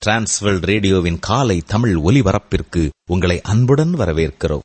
Transworld ரேடியோவின் காலை தமிழ் ஒலிபரப்பிற்கு உங்களை அன்புடன் வரவேற்கிறோம்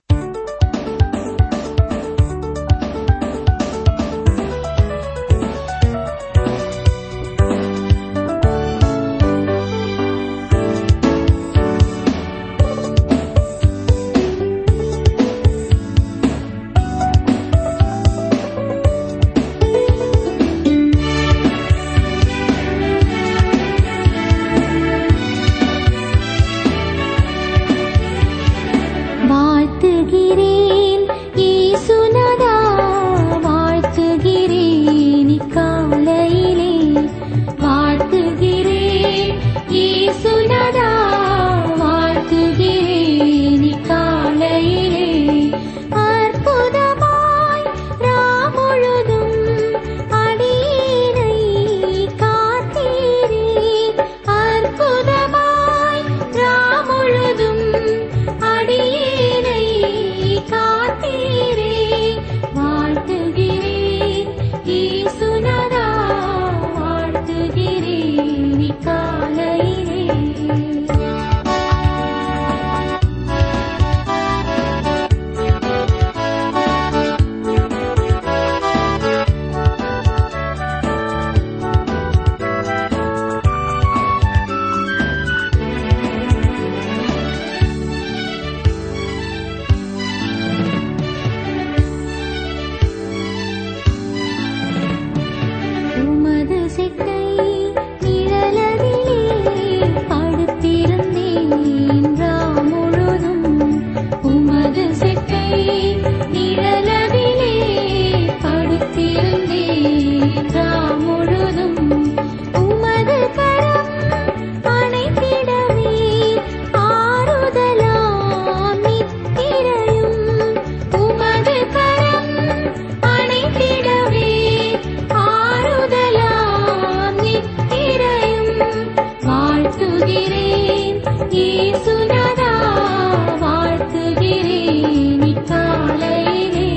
வாழ்த்துகிறேன் இயேசுநாதா வாழ்த்துகிறேன் இக்காலையிலே வாழ்த்துகிறேன் இயேசுநாதா வாழ்த்துகிறேன் இக்காலையிலே அற்புதமாய் ராமுழுதும் அடியேனை காத்தீரே அற்புதமாய் ராமுழுதும் அடியேனை காத்தீரே வாழ்த்துகிறேன் இயேசுநாதா வாழ்த்துகிறேன் இக்காலையிலே உமது செட்டை நிழலதிலே படுத்திருந்தேன் ராம் முழுதும் உமது செட்டை நிழலதிலே படுத்திருந்தேன் ராம் முழுதும் உமது கரம் அணைத்திடவே ஆறுதலாம் நித்திரையும் உமது கரம் அணைத்திடவே ஆறுதலாம் நித்திரையும் வாழ்த்துகிறேன் இயேசுநாதா வாழ்த்துகிறேன் இக்காலையிலே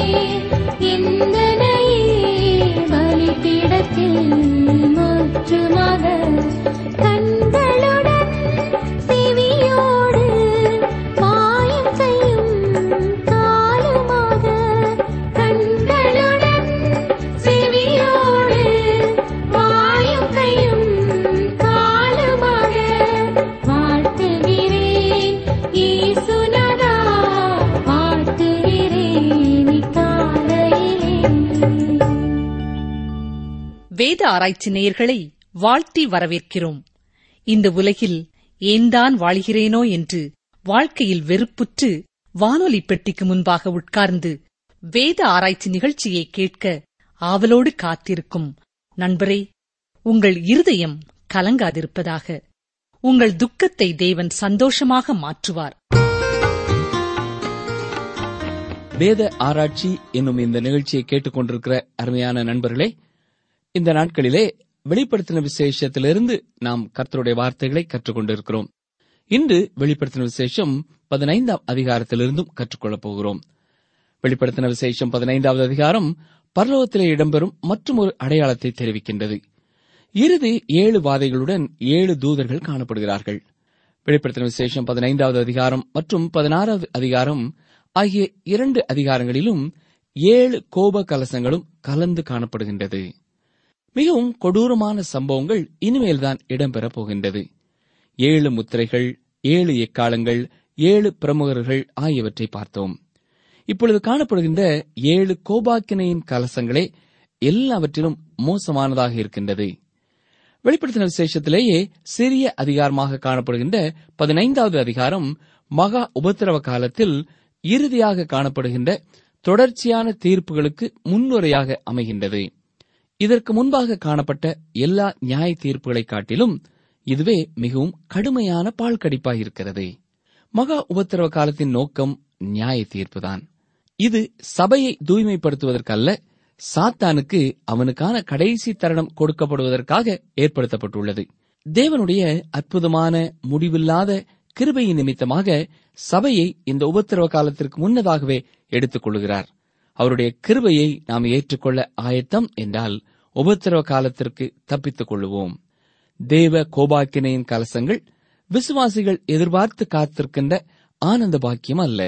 எந்தனையே பலிபீடத்தில் முற்றுமாக கண்களுடன் செவியோடு மாயம் செய்யும் காலுமாக கண்களுடன் செவியோடு மாயம் செய்யும் காலுமாக வாழ்த்துகிறேன் இயேசுநாதா வாழ்த்துகிறேன் இக்காலையிலே வேத ஆராய்ச்சி நேயர்களை வாழ்த்தி வரவேற்கிறோம் இந்த உலகில் ஏன்தான் வாழ்கிறேனோ என்று வாழ்க்கையில் வெறுப்புற்று வானொலி பெட்டிக்கு முன்பாக உட்கார்ந்து வேத ஆராய்ச்சி நிகழ்ச்சியை கேட்க ஆவலோடு காத்திருக்கும் நண்பரே உங்கள் இருதயம் கலங்காதிருப்பதாக உங்கள் துக்கத்தை தேவன் சந்தோஷமாக மாற்றுவார் வேத ஆராய்ச்சி என்னும் இந்த நிகழ்ச்சியை கேட்டுக்கொண்டிருக்கிற அருமையான நண்பர்களே இந்த நாட்களிலே வெளிப்படுத்தின விசேஷத்திலிருந்து நாம் கர்த்தருடைய வார்த்தைகளை கற்றுக்கொண்டிருக்கிறோம் இன்று வெளிப்படுத்தின விசேஷம் பதினைந்தாம் அதிகாரத்திலிருந்தும் கற்றுக்கொள்ளப் போகிறோம் வெளிப்படுத்தின விசேஷம் பதினைந்தாவது அதிகாரம் பரலோகத்திலே இடம்பெறும் மற்றும் ஒரு அடையாளத்தை தெரிவிக்கின்றது இறுதி ஏழு வாதைகளுடன் ஏழு தூதர்கள் காணப்படுகிறார்கள் வெளிப்படுத்தின விசேஷம் பதினைந்தாவது அதிகாரம் மற்றும் பதினாறாவது அதிகாரம் ஆகிய இரண்டு அதிகாரங்களிலும் ஏழு கோப கலசங்களும் கலந்து காணப்படுகின்றது மிகவும் கொடூரமான சம்பவங்கள் இனிமேல்தான் இடம்பெறப் போகின்றது ஏழு முத்திரைகள் ஏழு எக்காலங்கள் ஏழு பிரமுகர்கள் ஆகியவற்றை பார்த்தோம் இப்பொழுது காணப்படுகின்ற ஏழு கோபாக்கினையின் கலசங்களே எல்லாவற்றிலும் மோசமானதாக இருக்கின்றது வெளிப்படுத்தின விசேஷத்திலேயே சிறிய அதிகாரமாக காணப்படுகின்ற பதினைந்தாவது அதிகாரம் மகா உபத்திரவ காலத்தில் இறுதியாக காணப்படுகின்ற தொடர்ச்சியான தீர்ப்புகளுக்கு முன்னுரையாக அமைகின்றது இதற்கு முன்பாக காணப்பட்ட எல்லா நியாய தீர்ப்புகளை காட்டிலும் இதுவே மிகவும் கடுமையான பால் கடிப்பாயிருக்கிறது மகா உபத்திரவ காலத்தின் நோக்கம் நியாய தீர்ப்புதான் இது சபையை தூய்மைப்படுத்துவதற்கல்ல சாத்தானுக்கு அவனுக்கான கடைசி தருணம் கொடுக்கப்படுவதற்காக ஏற்படுத்தப்பட்டுள்ளது தேவனுடைய அற்புதமான முடிவில்லாத கிருபையின் நிமித்தமாக சபையை இந்த உபத்திரவ காலத்திற்கு முன்னதாகவே எடுத்துக் கொள்கிறார் அவருடைய கிருபையை நாம் ஏற்றுக்கொள்ள ஆயத்தம் என்றால் உபத்திரவ காலத்திற்கு தப்பித்துக் கொள்ளுவோம் தேவ கோபாக்கினையின் கலசங்கள் விசுவாசிகள் எதிர்பார்த்து காத்திருக்கின்ற ஆனந்த பாக்கியம் அல்ல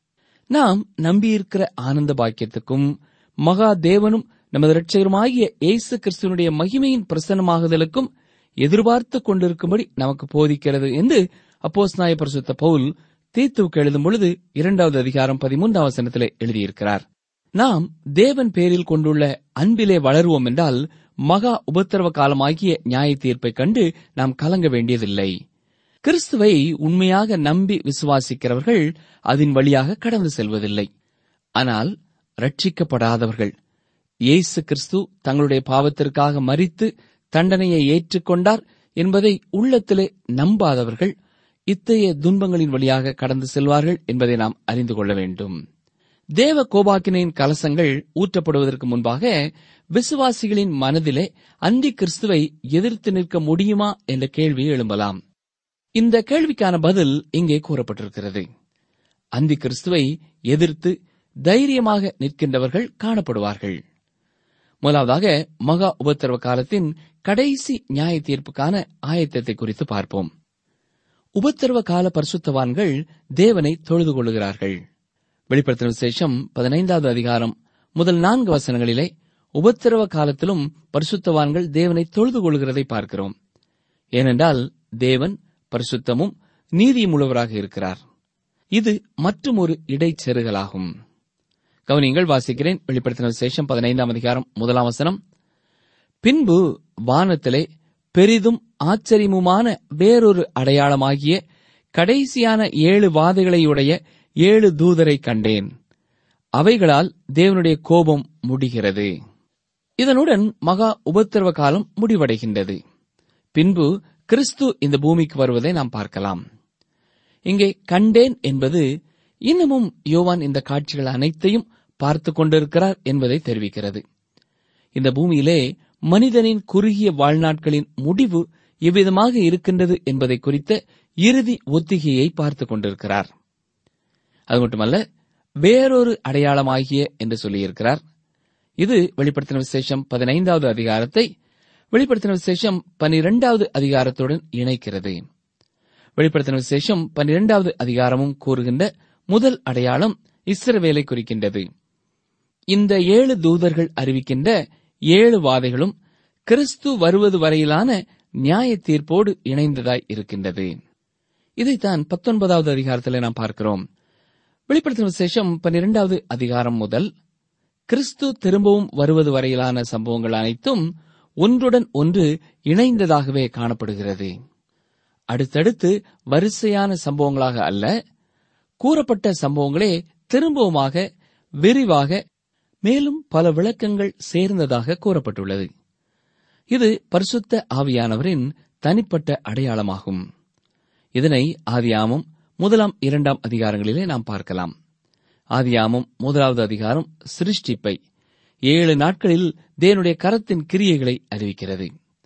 நாம் நம்பியிருக்கிற ஆனந்த பாக்கியத்துக்கும் மகா தேவனும் நமது இரட்சகருமாகிய இயேசு கிறிஸ்துவனுடைய மகிமையின் பிரசன்னமாகுதலுக்கும் எதிர்பார்த்து கொண்டிருக்கும்படி நமக்கு போதிக்கிறது என்று அப்போஸ் நாய பரிசுத்த பவுல் தீத்துவுக்கு எழுதும் பொழுது இரண்டாவது அதிகாரம் பதிமூன்றாம் வசனத்திலே எழுதியிருக்கிறார் நாம் தேவன் பேரில் கொண்டுள்ள அன்பிலே வளருவோம் என்றால் மகா உபத்திரவ காலமாகிய நியாய தீர்ப்பை கண்டு நாம் கலங்க வேண்டியதில்லை கிறிஸ்துவை உண்மையாக நம்பி விசுவாசிக்கிறவர்கள் அதன் வழியாக கடந்து செல்வதில்லை ஆனால் ரட்சிக்கப்படாதவர்கள் இயேசு கிறிஸ்து தங்களுடைய பாவத்திற்காக மரித்து தண்டனையை ஏற்றுக்கொண்டார் என்பதை உள்ளத்திலே நம்பாதவர்கள் இத்தகைய துன்பங்களின் வழியாக கடந்து செல்வார்கள் என்பதை நாம் அறிந்து கொள்ள வேண்டும் தேவ கோபாக்கினையின் கலசங்கள் ஊற்றப்படுவதற்கு முன்பாக விசுவாசிகளின் மனதிலே அந்தி கிறிஸ்துவை எதிர்த்து நிற்க முடியுமா என்ற கேள்வி எழும்பலாம் இந்த கேள்விக்கான பதில் இங்கே கூறப்பட்டிருக்கிறது அந்தி கிறிஸ்துவை எதிர்த்து தைரியமாக நிற்கின்றவர்கள் காணப்படுவார்கள் முதலாவதாக மகா உபத்திரவ காலத்தின் கடைசி நியாய தீர்ப்புக்கான ஆயத்தத்தை குறித்து பார்ப்போம் உபத்திரவ கால பரிசுத்தவான்கள் தேவனை தொழுது கொள்ளுகிறார்கள் வெளிப்படுத்தின விசேஷம் பதினைந்தாவது அதிகாரம் முதல் நான்கு வசனங்களிலே உபத்திரவ காலத்திலும் பரிசுத்தவான்கள் தேவனை தொழுது கொள்கிறதை பார்க்கிறோம் ஏனென்றால் தேவன் பரிசுத்தமும் நீதியும் உள்ளவராக இருக்கிறார் இது மற்றும் ஒரு இடைச்செருகலாகும் கவனியங்கள் வாசிக்கிறேன் வெளிப்படுத்தின விசேஷம் பதினைந்தாம் அதிகாரம் முதலாம் வசனம் பின்பு வானத்திலே பெரிதும் ஆச்சரியமுமான வேறொரு அடையாளமாகிய கடைசியான ஏழு வாதைகளையுடைய ஏழு தூதரை கண்டேன் அவைகளால் தேவனுடைய கோபம் முடிகிறது இதனுடன் மகா உபத்திரவ காலம் முடிவடைகின்றது பின்பு கிறிஸ்து இந்த பூமிக்கு வருவதை நாம் பார்க்கலாம் இங்கே கண்டேன் என்பது இன்னமும் யோவான் இந்த காட்சிகள் அனைத்தையும் பார்த்துக் கொண்டிருக்கிறார் என்பதை தெரிவிக்கிறது இந்த பூமியிலே மனிதனின் குறுகிய வாழ்நாட்களின் முடிவு எவ்விதமாக இருக்கின்றது என்பதை குறித்த இறுதி ஒத்திகையை பார்த்துக் கொண்டிருக்கிறார் அது மட்டுமல்ல வேறொரு அடையாளமாகிய என்று சொல்லியிருக்கிறார் இது வெளிப்படுத்தின விசேஷம் பதினைந்தாவது அதிகாரத்தை வெளிப்படுத்தின விசேஷம் பனிரெண்டாவது அதிகாரத்துடன் இணைக்கிறது வெளிப்படுத்தின விசேஷம் பன்னிரெண்டாவது அதிகாரமும் கூறுகின்ற முதல் அடையாளம் இஸ்ரவேலை குறிக்கின்றது இந்த ஏழு தூதர்கள் அறிவிக்கின்ற ஏழு வாதைகளும் கிறிஸ்து வருவது வரையிலான நியாய தீர்ப்போடு இணைந்ததாய் இருக்கின்றது இதைத்தான் பத்தொன்பதாவது அதிகாரத்தில் நாம் பார்க்கிறோம் வெளிப்படுத்தின விசேஷம் பன்னிரெண்டாவது அதிகாரம் முதல் கிறிஸ்து திரும்பவும் வருவது வரையிலான சம்பவங்கள் அனைத்தும் ஒன்றுடன் ஒன்று இணைந்ததாகவே காணப்படுகிறது அடுத்தடுத்து வரிசையான சம்பவங்களாக அல்ல கூறப்பட்ட சம்பவங்களே திரும்பவுமாக விரிவாக மேலும் பல விளக்கங்கள் சேர்ந்ததாக கூறப்பட்டுள்ளது இது பரிசுத்த ஆவியானவரின் தனிப்பட்ட அடையாளமாகும் இதனை ஆதியாமம் முதலாம் இரண்டாம் அதிகாரங்களிலே நாம் பார்க்கலாம் ஆதியாமம் முதலாவது அதிகாரம் சிருஷ்டிப்பை ஏழு நாட்களில் தேவனுடைய கரத்தின் கிரியைகளை அறிவிக்கிறது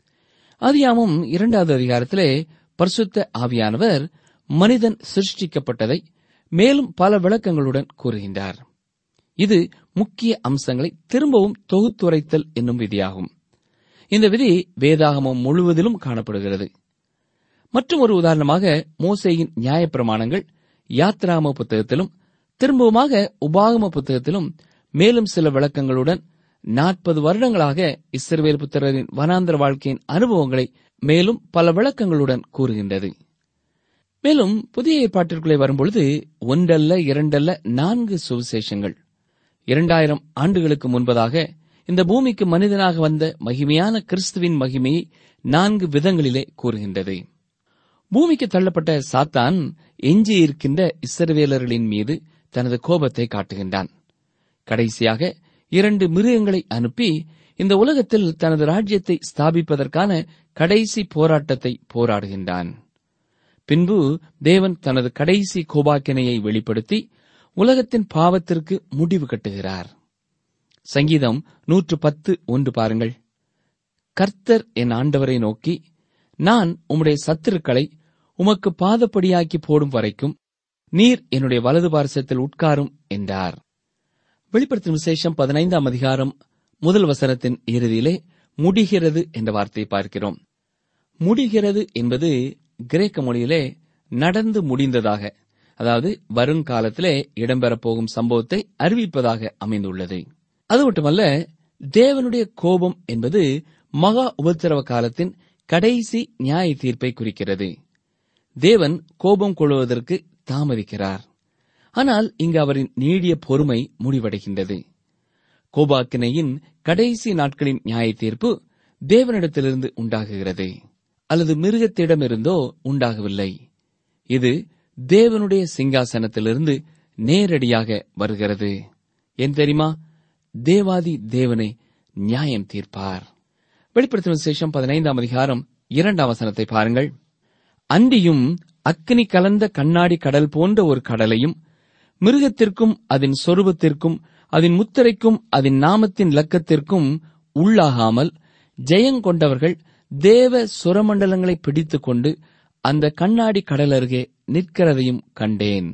ஆதியாமம் இரண்டாவது அதிகாரத்திலே பரிசுத்த ஆவியானவர் மனிதன் சிருஷ்டிக்கப்பட்டதை மேலும் பல விளக்கங்களுடன் கூறுகின்றார் இது முக்கிய அம்சங்களை திரும்பவும் தொகுத்துரைத்தல் என்னும் விதியாகும் இந்த விதி வேதாகமம் முழுவதிலும் காணப்படுகிறது மற்றும் ஒரு உதாரணமாக மோசேயின் நியாயப்பிரமாணங்கள் யாத்ராம புத்தகத்திலும் திரும்பவுமாக உபாகம புத்தகத்திலும் மேலும் சில விளக்கங்களுடன் நாற்பது வருடங்களாக இஸ்ரவேல் புத்திரரின் வனாந்திர வாழ்க்கையின் அனுபவங்களை மேலும் பல விளக்கங்களுடன் கூறுகின்றது மேலும் புதிய ஏற்பாட்டிற்குள்ளே வரும்பொழுது ஒன்றல்ல இரண்டல்ல நான்கு சுவிசேஷங்கள் இரண்டாயிரம் ஆண்டுகளுக்கு முன்பதாக இந்த பூமிக்கு மனிதனாக வந்த மகிமையான கிறிஸ்துவின் மகிமையை நான்கு விதங்களிலே கூறுகின்றது பூமிக்கு தள்ளப்பட்ட சாத்தான் எஞ்சியிருக்கின்ற இஸ்ரவேலர்களின் மீது தனது கோபத்தை காட்டுகின்றான் கடைசியாக இரண்டு மிருகங்களை அனுப்பி இந்த உலகத்தில் தனது ராஜ்யத்தை ஸ்தாபிப்பதற்கான கடைசி போராட்டத்தை போராடுகின்றான் பின்பு தேவன் தனது கடைசி கோபாக்கினையை வெளிப்படுத்தி உலகத்தின் பாவத்திற்கு முடிவு கட்டுகிறார் சங்கீதம் நூற்று பத்து ஒன்று பாருங்கள் கர்த்தர் என் ஆண்டவரை நோக்கி நான் உம்முடைய சத்துருக்களை உமக்கு பாதப்படியாக்கி போடும் வரைக்கும் நீர் என்னுடைய வலது பார்சத்தில் உட்காரும் என்றார் வெளிப்படுத்தும் விசேஷம் பதினைந்தாம் அதிகாரம் முதல் வசனத்தின் இறுதியிலே முடிகிறது என்ற வார்த்தையை பார்க்கிறோம் முடிகிறது என்பது கிரேக்க மொழியிலே நடந்து முடிந்ததாக அதாவது வருங்காலத்திலே இடம்பெறப் போகும் சம்பவத்தை அறிவிப்பதாக அமைந்துள்ளது அது மட்டுமல்ல தேவனுடைய கோபம் என்பது மகா உபத்திரவ காலத்தின் கடைசி நியாய தீர்ப்பை குறிக்கிறது தேவன் கோபம் கொள்வதற்கு தாமதிக்கிறார் ஆனால் இங்கு அவரின் நீடிய பொறுமை முடிவடைகின்றது கோபாக்கினையின் கடைசி நாட்களின் நியாய தீர்ப்பு தேவனிடத்திலிருந்து உண்டாகுகிறது அல்லது மிருகத்திடமிருந்தோ உண்டாகவில்லை இது தேவனுடைய சிங்காசனத்திலிருந்து நேரடியாக வருகிறது ஏன் தெரியுமா தேவாதி தேவனை நியாயம் தீர்ப்பார் வெளிப்படுத்தும் விசேஷம் பதினைந்தாம் அதிகாரம் இரண்டாம் வசனத்தை பாருங்கள் அன்றியும் அக்கினி கலந்த கண்ணாடி கடல் போன்ற ஒரு கடலையும் மிருகத்திற்கும் அதன் சொரூபத்திற்கும் அதன் முத்திரைக்கும் அதன் நாமத்தின் லக்கத்திற்கும் உள்ளாகாமல் ஜெயங்கொண்டவர்கள் தேவ சுரமண்டலங்களை பிடித்துக் கொண்டு அந்த கண்ணாடி கடல் அருகே நிற்கிறதையும் கண்டேன்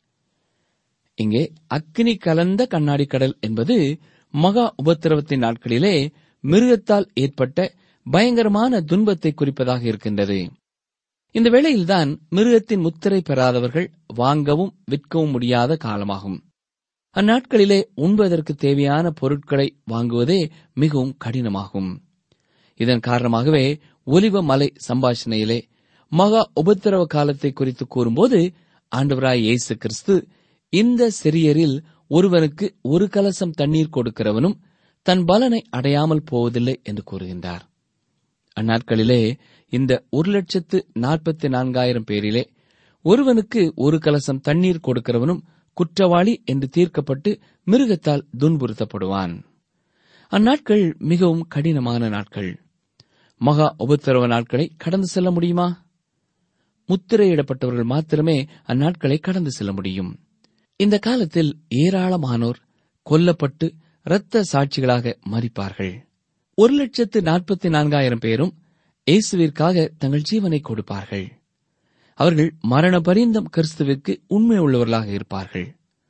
இங்கே அக்கினி கலந்த கண்ணாடி கடல் என்பது மகா உபத்திரவத்தின் நாட்களிலே மிருகத்தால் ஏற்பட்ட பயங்கரமான துன்பத்தை குறிப்பதாக இருக்கின்றது இந்த வேளையில்தான் மிருகத்தின் முத்திரை பெறாதவர்கள் வாங்கவும் விற்கவும் முடியாத காலமாகும் அந்நாட்களிலே உண்பதற்கு தேவையான பொருட்களை வாங்குவதே மிகவும் கடினமாகும் இதன் காரணமாகவே ஒலிவ மலை சம்பாஷணையிலே மகா உபத்திரவ காலத்தை குறித்து கூறும்போது ஆண்டவராய் இயேசு கிறிஸ்து இந்த சிறியரில் ஒருவனுக்கு ஒரு கலசம் தண்ணீர் கொடுக்கிறவனும் தன் பலனை அடையாமல் போவதில்லை என்று கூறுகின்றார் அந்நாட்களிலே இந்த ஒரு லட்சத்து நாற்பத்தி நான்காயிரம் பேரிலே ஒருவனுக்கு ஒரு கலசம் தண்ணீர் கொடுக்கிறவனும் குற்றவாளி என்று தீர்க்கப்பட்டு மிருகத்தால் துன்புறுத்தப்படுவான் அந்நாட்கள் மிகவும் கடினமான நாட்கள் மகா உபத்திரவ நாட்களை கடந்து செல்ல முடியுமா முத்திரையிடப்பட்டவர்கள் மாத்திரமே அந்நாட்களை கடந்து செல்ல முடியும் இந்த காலத்தில் ஏராளமானோர் கொல்லப்பட்டு இரத்த சாட்சிகளாக மறிப்பார்கள் ஒரு லட்சத்து நாற்பத்தி நான்காயிரம் பேரும் இயேசுவிற்காக தங்கள் ஜீவனை கொடுப்பார்கள் அவர்கள் மரண பரியந்தம் கிறிஸ்துவிற்கு உண்மை உள்ளவர்களாக இருப்பார்கள்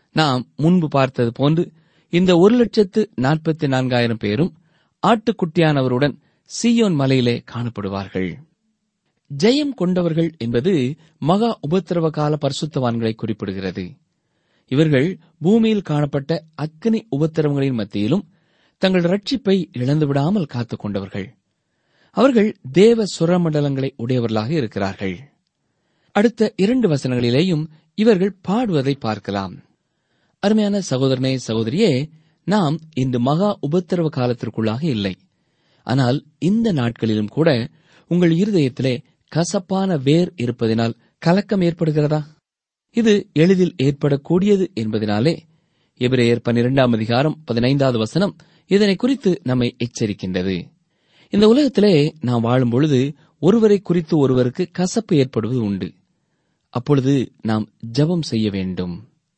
நாம் முன்பு பார்த்தது போன்று இந்த ஒரு லட்சத்து நாற்பத்தி நான்காயிரம் பேரும் ஆட்டுக்குட்டியானவருடன் சீயோன் மலையிலே காணப்படுவார்கள் ஜெயம் கொண்டவர்கள் என்பது மகா உபத்திரவ கால பரிசுத்தவான்களை குறிப்பிடுகிறது இவர்கள் பூமியில் காணப்பட்ட அக்கினி உபத்திரவங்களின் மத்தியிலும் தங்கள் ரட்சிப்பை இழந்துவிடாமல் காத்துக் கொண்டவர்கள் அவர்கள் தேவ சுரமண்டலங்களை உடையவர்களாக இருக்கிறார்கள் அடுத்த இரண்டு வசனங்களிலேயும் இவர்கள் பாடுவதை பார்க்கலாம் அருமையான சகோதரனே சகோதரியே நாம் இந்த மகா உபத்திரவ காலத்திற்குள்ளாக இல்லை ஆனால் இந்த நாட்களிலும் கூட உங்கள் இருதயத்திலே கசப்பான வேர் இருப்பதினால் கலக்கம் ஏற்படுகிறதா இது எளிதில் ஏற்படக்கூடியது என்பதனாலே எபிரேயர் பன்னிரெண்டாம் அதிகாரம் பதினைந்தாவது வசனம் இதனை குறித்து நம்மை எச்சரிக்கின்றது இந்த உலகத்திலே நாம் வாழும் பொழுது ஒருவரை குறித்து ஒருவருக்கு கசப்பு ஏற்படுவது உண்டு அப்பொழுது நாம் ஜெபம் செய்ய வேண்டும்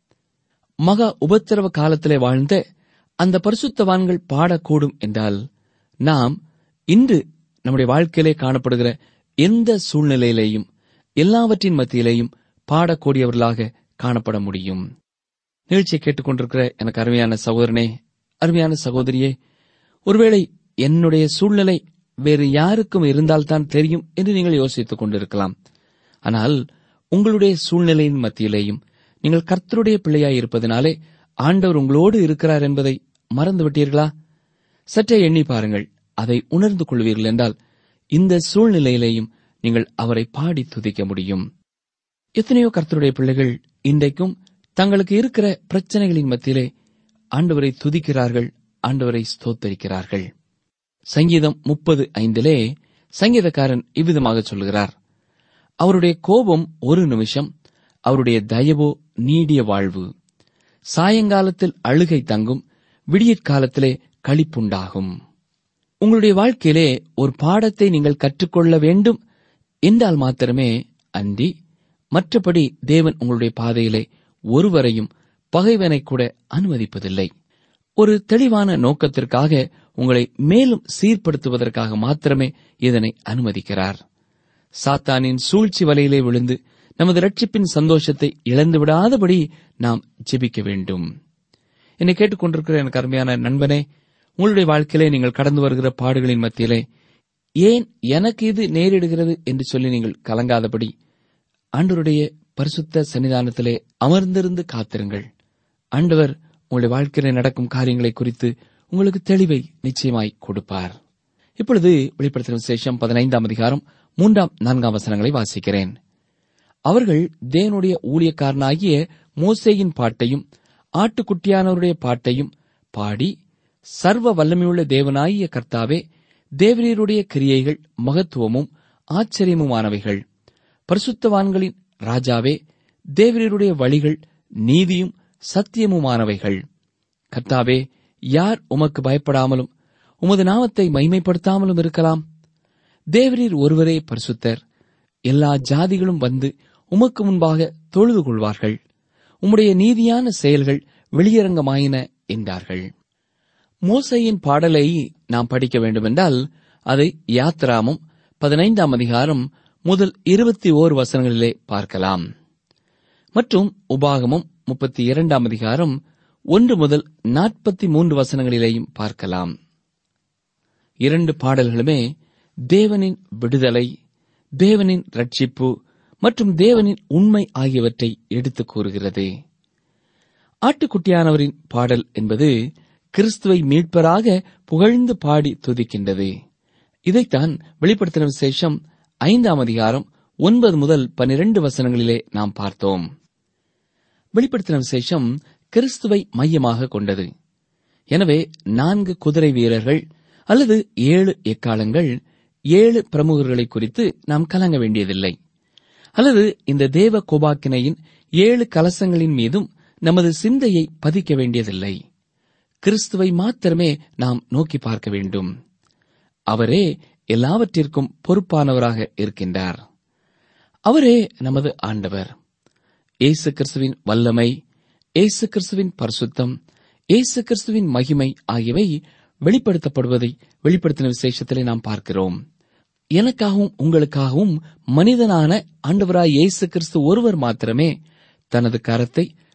மகா உபத்திரவ காலத்திலே வாழ்ந்த அந்த பரிசுத்தவான்கள் பாடக்கூடும் என்றால் நாம் இன்று நம்முடைய வாழ்க்கையிலே காணப்படுகிற எந்த சூழ்நிலையிலேயும் எல்லாவற்றின் மத்தியிலேயும் பாடக்கூடியவர்களாக காணப்பட முடியும் நிகழ்ச்சியை கேட்டுக்கொண்டிருக்கிற எனக்கு அருமையான சகோதரனே அருமையான சகோதரியே ஒருவேளை என்னுடைய சூழ்நிலை வேறு யாருக்கும் இருந்தால்தான் தெரியும் என்று நீங்கள் யோசித்துக் கொண்டிருக்கலாம் ஆனால் உங்களுடைய சூழ்நிலையின் மத்தியிலேயும் நீங்கள் கர்த்தருடைய பிள்ளையாய் இருப்பதனாலே ஆண்டவர் உங்களோடு இருக்கிறார் என்பதை மறந்து விட்டீர்களா சற்றே எண்ணி பாருங்கள் அதை உணர்ந்து கொள்வீர்கள் என்றால் இந்த சூழ்நிலையிலேயும் நீங்கள் அவரை பாடி துதிக்க முடியும் எத்தனையோ கர்த்தருடைய பிள்ளைகள் இன்றைக்கும் தங்களுக்கு இருக்கிற பிரச்சனைகளின் மத்தியிலே ஆண்டவரை துதிக்கிறார்கள் ஆண்டவரை ஸ்தோத்தரிக்கிறார்கள் சங்கீதம் முப்பது ஐந்திலே சங்கீதக்காரன் இவ்விதமாக சொல்கிறார் அவருடைய கோபம் ஒரு நிமிஷம் அவருடைய தயவோ நீடிய வாழ்வு சாயங்காலத்தில் அழுகை தங்கும் விடியற்காலத்திலே களிப்புண்டாகும் உங்களுடைய வாழ்க்கையிலே ஒரு பாடத்தை நீங்கள் கற்றுக்கொள்ள வேண்டும் என்றால் மாத்திரமே அன்றி மற்றபடி தேவன் உங்களுடைய பாதையிலே ஒருவரையும் பகைவனை கூட அனுமதிப்பதில்லை ஒரு தெளிவான நோக்கத்திற்காக உங்களை மேலும் சீர்படுத்துவதற்காக மாத்திரமே இதனை அனுமதிக்கிறார் சாத்தானின் சூழ்ச்சி வலையிலே விழுந்து நமது ரட்சிப்பின் சந்தோஷத்தை இழந்து விடாதபடி நாம் ஜெபிக்க வேண்டும் என்னை கேட்டுக்கொண்டிருக்கிற எனக்கு அருமையான நண்பனே உங்களுடைய வாழ்க்கையிலே நீங்கள் கடந்து வருகிற பாடுகளின் மத்தியிலே ஏன் எனக்கு இது நேரிடுகிறது என்று சொல்லி நீங்கள் கலங்காதபடி ஆண்டவருடைய பரிசுத்த சன்னிதானத்திலே அமர்ந்திருந்து காத்திருங்கள் ஆண்டவர் உங்களுடைய வாழ்க்கையிலே நடக்கும் காரியங்களை குறித்து உங்களுக்கு தெளிவை நிச்சயமாய் கொடுப்பார் இப்பொழுது வெளிப்படுத்தின விசேஷம் பதினைந்தாம் அதிகாரம் மூன்றாம் நான்காம் வசனங்களை வாசிக்கிறேன் அவர்கள் தேவனுடைய ஊழியக்காரனாகிய மோசேயின் பாட்டையும் ஆட்டுக்குட்டியானவருடைய பாட்டையும் பாடி சர்வ வல்லமையுள்ள தேவனாகிய கர்த்தாவே தேவரீருடைய கிரியைகள் மகத்துவமும் ஆச்சரியமுமானவைகள் பரிசுத்தவான்களின் ராஜாவே தேவரீருடைய வழிகள் நீதியும் சத்தியமுமானவைகள் கர்த்தாவே யார் உமக்கு பயப்படாமலும் உமது நாமத்தை மைமைப்படுத்தாமலும் இருக்கலாம் தேவரீர் ஒருவரே பரிசுத்தர் எல்லா ஜாதிகளும் வந்து உமக்கு முன்பாக தொழுது கொள்வார்கள் உம்முடைய நீதியான செயல்கள் வெளியரங்கமாயின என்றார்கள் மோசையின் பாடலை நாம் படிக்க வேண்டுமென்றால் அதை யாத்ராமும் பதினைந்தாம் அதிகாரம் முதல் இருபத்தி ஓர் வசனங்களிலே பார்க்கலாம் மற்றும் உபாகமும் முப்பத்தி இரண்டாம் அதிகாரம் ஒன்று முதல் நாற்பத்தி மூன்று வசனங்களிலேயும் பார்க்கலாம் இரண்டு பாடல்களுமே தேவனின் விடுதலை தேவனின் ரட்சிப்பு மற்றும் தேவனின் உண்மை ஆகியவற்றை எடுத்துக் கூறுகிறது ஆட்டுக்குட்டியானவரின் பாடல் என்பது கிறிஸ்துவை மீட்பராக புகழ்ந்து பாடி துதிக்கின்றது இதைத்தான் வெளிப்படுத்தின விசேஷம் ஐந்தாம் அதிகாரம் ஒன்பது முதல் பனிரெண்டு வசனங்களிலே நாம் பார்த்தோம் வெளிப்படுத்தின விசேஷம் கிறிஸ்துவை மையமாக கொண்டது எனவே நான்கு குதிரை வீரர்கள் அல்லது ஏழு எக்காலங்கள் ஏழு பிரமுகர்களை குறித்து நாம் கலங்க வேண்டியதில்லை அல்லது இந்த தேவ கோபாக்கினையின் ஏழு கலசங்களின் மீதும் நமது சிந்தையை பதிக்க வேண்டியதில்லை கிறிஸ்துவை மாத்திரமே நாம் நோக்கி பார்க்க வேண்டும் அவரே எல்லாவற்றிற்கும் பொறுப்பானவராக இருக்கின்றார் அவரே நமது ஆண்டவர் இயேசு கிறிஸ்துவின் வல்லமை இயேசு கிறிஸ்துவின் பரிசுத்தம் இயேசு கிறிஸ்துவின் மகிமை ஆகியவை வெளிப்படுத்தப்படுவதை வெளிப்படுத்தின விசேஷத்திலே நாம் பார்க்கிறோம் எனக்காகவும் உங்களுக்காகவும் மனிதனான ஆண்டவராய் இயேசு கிறிஸ்து ஒருவர் மாத்திரமே தனது கரத்தை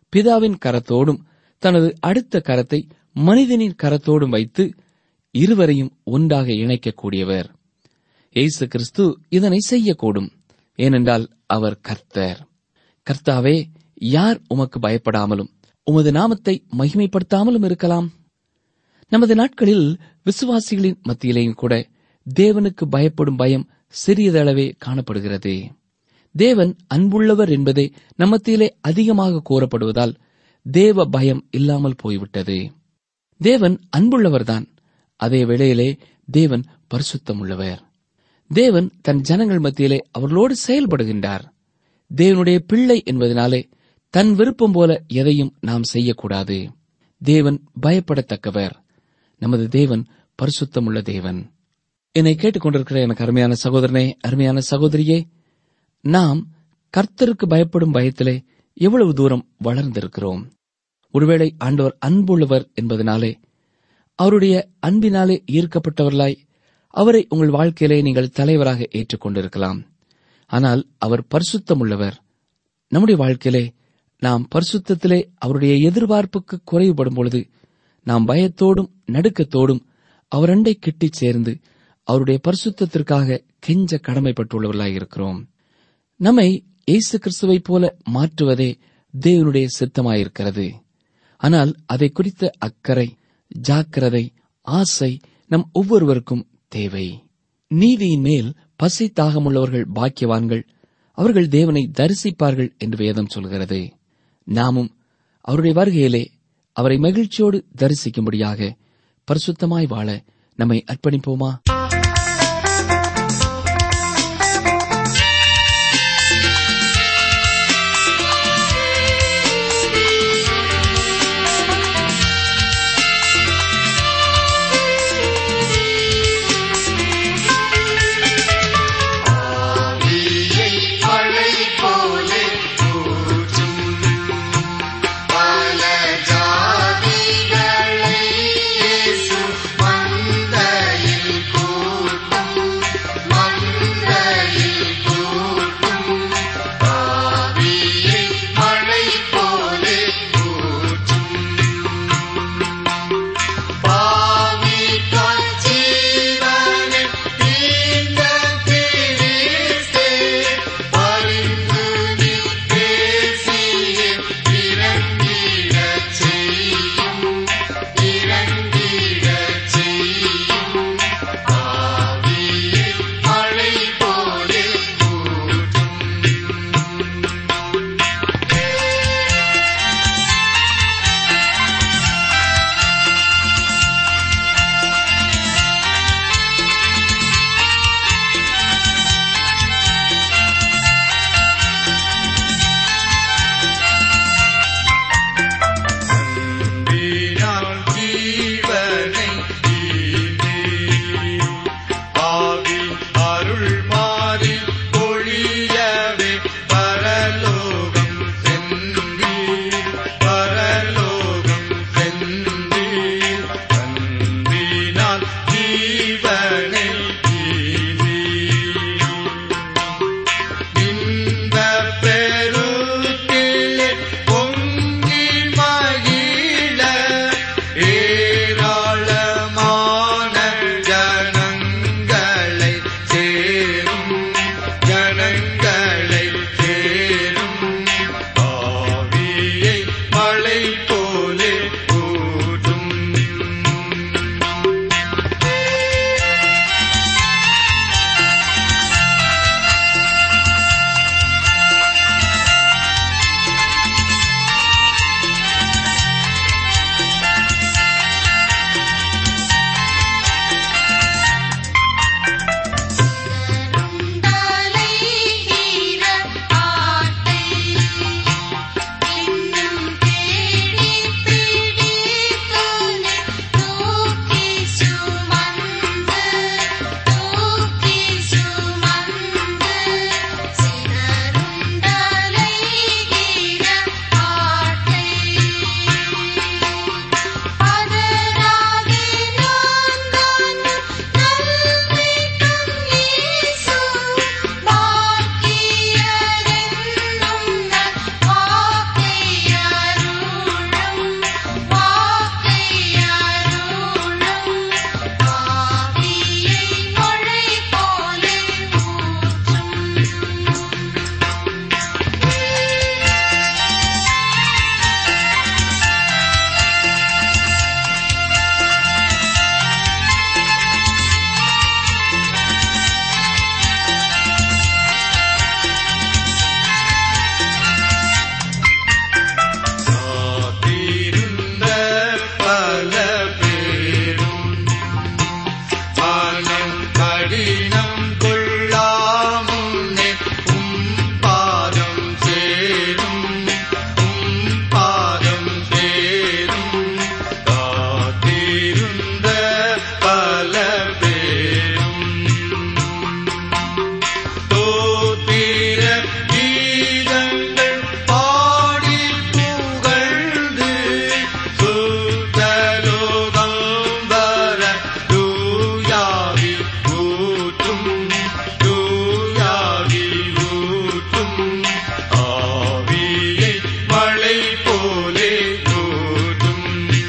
பிதாவின் கரத்தோடும் தனது அடுத்த கரத்தை மனிதனின் கரத்தோடும் வைத்து இருவரையும் ஒன்றாக இணைக்கக்கூடியவர் இயேசு கிறிஸ்து இதனை செய்யக்கூடும் ஏனென்றால் அவர் கர்த்தர் கர்த்தாவே யார் உமக்கு பயப்படாமலும் உமது நாமத்தை மகிமைப்படுத்தாமலும் இருக்கலாம் நமது நாட்களில் விசுவாசிகளின் மத்தியிலேயும் கூட தேவனுக்கு பயப்படும் பயம் சிறியதளவே காணப்படுகிறது தேவன் அன்புள்ளவர் என்பதே நம்மத்திலே அதிகமாக கூறப்படுவதால் தேவ பயம் இல்லாமல் போய்விட்டது தேவன் அன்புள்ளவர்தான் அதே வேளையிலே தேவன் பரிசுத்தமுள்ளவர் தேவன் தன் ஜனங்கள் மத்தியிலே அவர்களோடு செயல்படுகின்றார் தேவனுடைய பிள்ளை என்பதனாலே தன் விருப்பம் போல எதையும் நாம் செய்யக்கூடாது தேவன் பயப்படத்தக்கவர் நமது தேவன் பரிசுத்தமுள்ள தேவன் என்னை கேட்டுக்கொண்டிருக்கிற எனக்கு அருமையான சகோதரனே அருமையான சகோதரியே நாம் கர்த்தருக்கு பயப்படும் பயத்திலே எவ்வளவு தூரம் வளர்ந்திருக்கிறோம் ஒருவேளை ஆண்டவர் அன்புள்ளவர் என்பதனாலே அவருடைய அன்பினாலே ஈர்க்கப்பட்டவர்களாய் அவரை உங்கள் வாழ்க்கையிலே நீங்கள் தலைவராக ஏற்றுக்கொண்டிருக்கலாம் ஆனால் அவர் பரிசுத்தமுள்ளவர் நம்முடைய வாழ்க்கையிலே நாம் பரிசுத்தத்திலே அவருடைய எதிர்பார்ப்புக்கு குறைவுபடும் பொழுது நாம் பயத்தோடும் நடுக்கத்தோடும் அவரண்டை கிட்டிச் சேர்ந்து அவருடைய பரிசுத்தத்திற்காக கெஞ்ச கடமைப்பட்டுள்ளவர்களாய் இருக்கிறோம் நம்மை இயேசு கிறிஸ்துவைப் போல மாற்றுவதே தேவனுடைய சித்தமாயிருக்கிறது ஆனால் அதை குறித்த அக்கறை ஜாக்கிரதை ஆசை நம் ஒவ்வொருவருக்கும் தேவை நீதியின் மேல் பசி தாகமுள்ளவர்கள் பாக்கியவான்கள் அவர்கள் தேவனை தரிசிப்பார்கள் என்று வேதம் சொல்கிறது நாமும் அவருடைய வருகையிலே அவரை மகிழ்ச்சியோடு தரிசிக்கும்படியாக பரிசுத்தமாய் வாழ நம்மை அர்ப்பணிப்போமா மழை போலே ஊற்றும் பல ஜாதிகளை இயேசு மந்தையில் கூ வந்த பல பேரும் தோத்திர கீதங்கள் பாடி புகழ்ந்து சுத்தலோகம் வர தூயாவி ஊற்றும் தூயாவி ஊற்றும் ஆவியை மழை போலே ஊற்றும்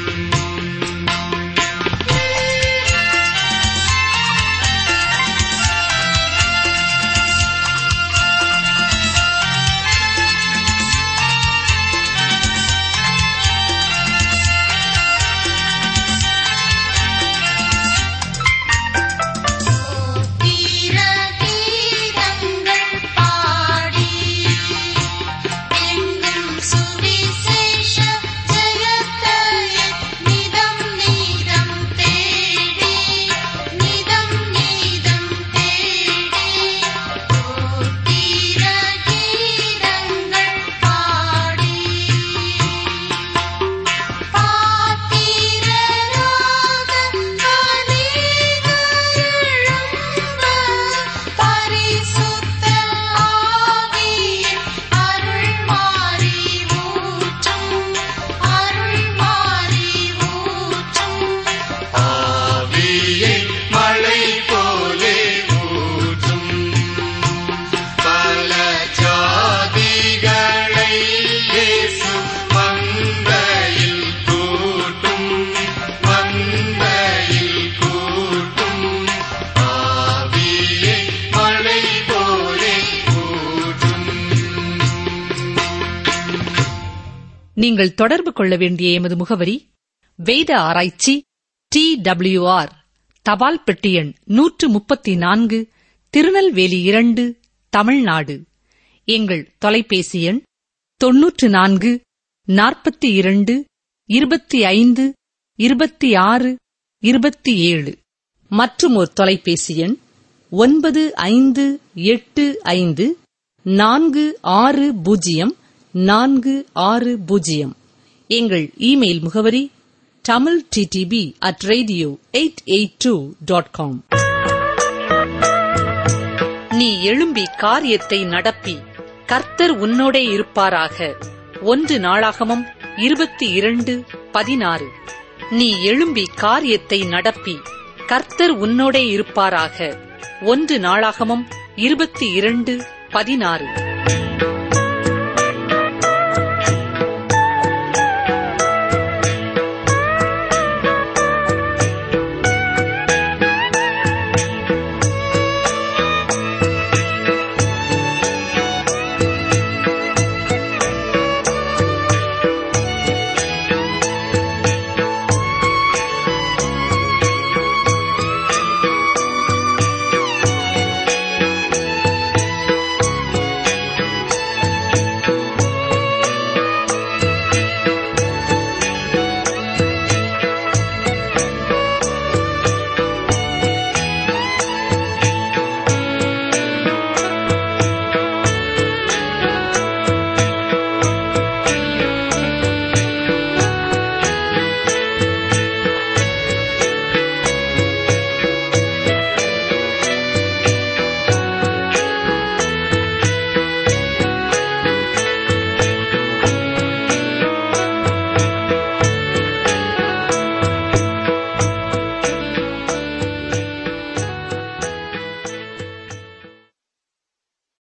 தீர கீதங்கள் பாடி எங்கும் சுவிசேஷ ஜெயத்தையே நிதம் நீதம் தேடி நிதம் நீதம் தேடி தீர கீதங்கள் பாடி பாத்திரராக அநேகர் எழும்ப பரிசுத்த ஆவியின் அருள்மாறி ஊற்றும் அருள்மாறி ஊற்றும் ஆவியை மழை போலே ஊற்றும் பல ஜாதிகளை இயேசு மந்தையில் கூட்டும் மந்தையில் கூட்டும் ஆவியை மழை போலே ஊற்றும் நீங்கள் தொடர்பு கொள்ள வேண்டிய எமது முகவரி வேத ஆராய்ச்சி டி டபிள்யூஆர் தபால் பெட்டி எண் நூற்று முப்பத்தி நான்கு திருநெல்வேலி இரண்டு தமிழ்நாடு எங்கள் தொலைபேசி எண் தொன்னூற்று நான்கு நாற்பத்தி இரண்டு இருபத்தி ஐந்து இருபத்தி ஆறு இருபத்தி ஏழு மற்றும் ஒரு தொலைபேசி எண் ஒன்பது ஐந்து எட்டு ஐந்து நான்கு ஆறு பூஜ்ஜியம் நான்கு ஆறு பூஜ்ஜியம் எங்கள் இமெயில் முகவரி Tamil DTP at radio eight eight two dot com நீ எழும்பி காரியத்தை நடப்பி கர்த்தர் உன்னோடே இருப்பாராக ஒன்று நாளாகமம் இருபத்தி இரண்டு பதினாறு நீ எழும்பி காரியத்தை நடப்பி கர்த்தர் உன்னோடே இருப்பாராக ஒன்று நாளாகமம் இருபத்தி இரண்டு பதினாறு